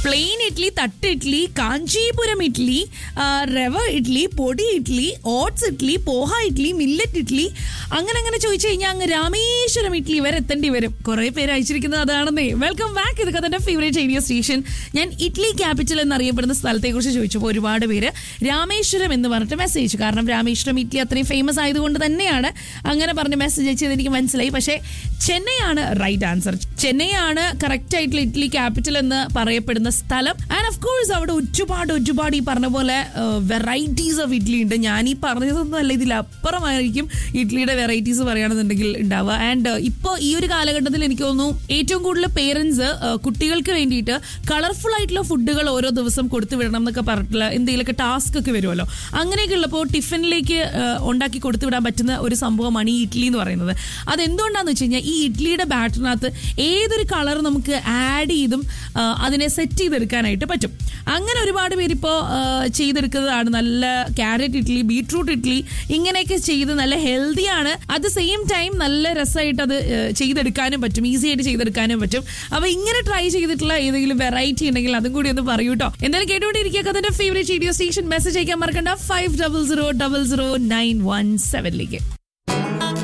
plain idli തട്ട് ഇഡ്ഡലി കാഞ്ചീപുരം ഇഡ്ഡലി ആ, rava idli podi idli oats idli poha idli millet idli അങ്ങനെ അങ്ങനെ ചോദിച്ചു കഴിഞ്ഞാൽ അങ്ങ് രാമേശ്വരം ഇഡ്ഡലി വരെ എത്തേണ്ടി വരും കുറെ പേര് അയച്ചിരിക്കുന്നത് അതാണെന്നേ വെൽക്കം ബാക്ക് ഇത് കഥന്റെ ഫേവറേറ്റ് റേഡിയോ സ്റ്റേഷൻ ഞാൻ ഇഡ്ഡലി ക്യാപിറ്റൽ എന്നറിയപ്പെടുന്ന സ്ഥലത്തെ കുറിച്ച് ചോദിച്ചപ്പോൾ ഒരുപാട് പേര് രാമേശ്വരം എന്ന് പറഞ്ഞിട്ട് മെസ്സേജ് കാരണം രാമേശ്വരം ഇഡ്ഡലി അത്രയും ഫേമസ് ആയതുകൊണ്ട് തന്നെയാണ് അങ്ങനെ പറഞ്ഞ് മെസ്സേജ് അയച്ചത് എനിക്ക് മനസ്സിലായി പക്ഷേ ചെന്നൈയാണ് റൈറ്റ് ആൻസർ ചെന്നൈയാണ് കറക്റ്റ് ആയിട്ടുള്ള ഇഡ്ഡലി ക്യാപിറ്റൽ എന്ന് പറയപ്പെടുന്ന സ്ഥലം ആൻഡ് ഓഫ് കോഴ്സ് അവിടെ ഒരുപാട് ഒരുപാട് ഈ പറഞ്ഞ പോലെ വെറൈറ്റീസ് ഓഫ് ഇഡ്ഡലി ഉണ്ട് ഞാൻ ഈ പറഞ്ഞതൊന്നും അല്ല ഇതിലപ്പുറമായിരിക്കും ഇഡ്ഡലിയുടെ വെറൈറ്റീസ് പറയുകയാണെന്നുണ്ടെങ്കിൽ ഉണ്ടാവുക ആൻഡ് ഇപ്പോൾ ഈ ഒരു കാലഘട്ടത്തിൽ എനിക്ക് തോന്നുന്നു ഏറ്റവും കൂടുതൽ പേരൻസ് കുട്ടികൾക്ക് വേണ്ടിയിട്ട് കളർഫുൾ ആയിട്ടുള്ള ഫുഡുകൾ ഓരോ ദിവസം കൊടുത്തു വിടണം എന്നൊക്കെ പറഞ്ഞിട്ടുള്ള എന്തെങ്കിലുമൊക്കെ ടാസ്ക് ഒക്കെ വരുമല്ലോ അങ്ങനെയൊക്കെ ഉള്ളപ്പോൾ ടിഫിനിലേക്ക് ഉണ്ടാക്കി കൊടുത്തു വിടാൻ പറ്റുന്ന ഒരു സംഭവമാണ് ഈ ഇഡ്ഡലി എന്ന് പറയുന്നത് അതെന്തുകൊണ്ടാന്ന് വെച്ച് കഴിഞ്ഞാൽ ഈ ഇഡ്ഡലിയുടെ ബാറ്ററിനകത്ത് ഏതൊരു കളർ നമുക്ക് ആഡ് ചെയ്തും ആ, അതിനെ സെറ്റ് ചെയ്തെടുക്കാനായിട്ട് പറ്റും അങ്ങനെ ഒരുപാട് പേരിപ്പോൾ ചെയ്തെടുക്കുന്നതാണ് നല്ല ക്യാരറ്റ് ഇഡ്ഡലി ബീട്രൂട്ട് ഇഡ്ഡലി ഇങ്ങനെയൊക്കെ ചെയ്ത് നല്ല ഹെൽത്തിയാണ് അറ്റ് ദ സെയിം ടൈം നല്ല രസമായിട്ട് അത് ആ, ചെയ്തെടുക്കാനും പറ്റും ഈസി ആയിട്ട് ചെയ്തെടുക്കാനും പറ്റും അപ്പൊ ഇങ്ങനെ ട്രൈ ചെയ്തിട്ടുള്ള ഏതെങ്കിലും വെറൈറ്റി ഉണ്ടെങ്കിൽ അതും കൂടി ഒന്ന് പറയൂ കേട്ടോ എന്തായാലും കേട്ടുകൊണ്ടിരിക്കുക അതിന്റെ ഫേവറേറ്റ് റേഡിയോ സ്റ്റേഷൻ മെസ്സേജ് അയക്കാൻ മറക്കണ്ട five double zero double zero nine one സെവനിലേക്ക്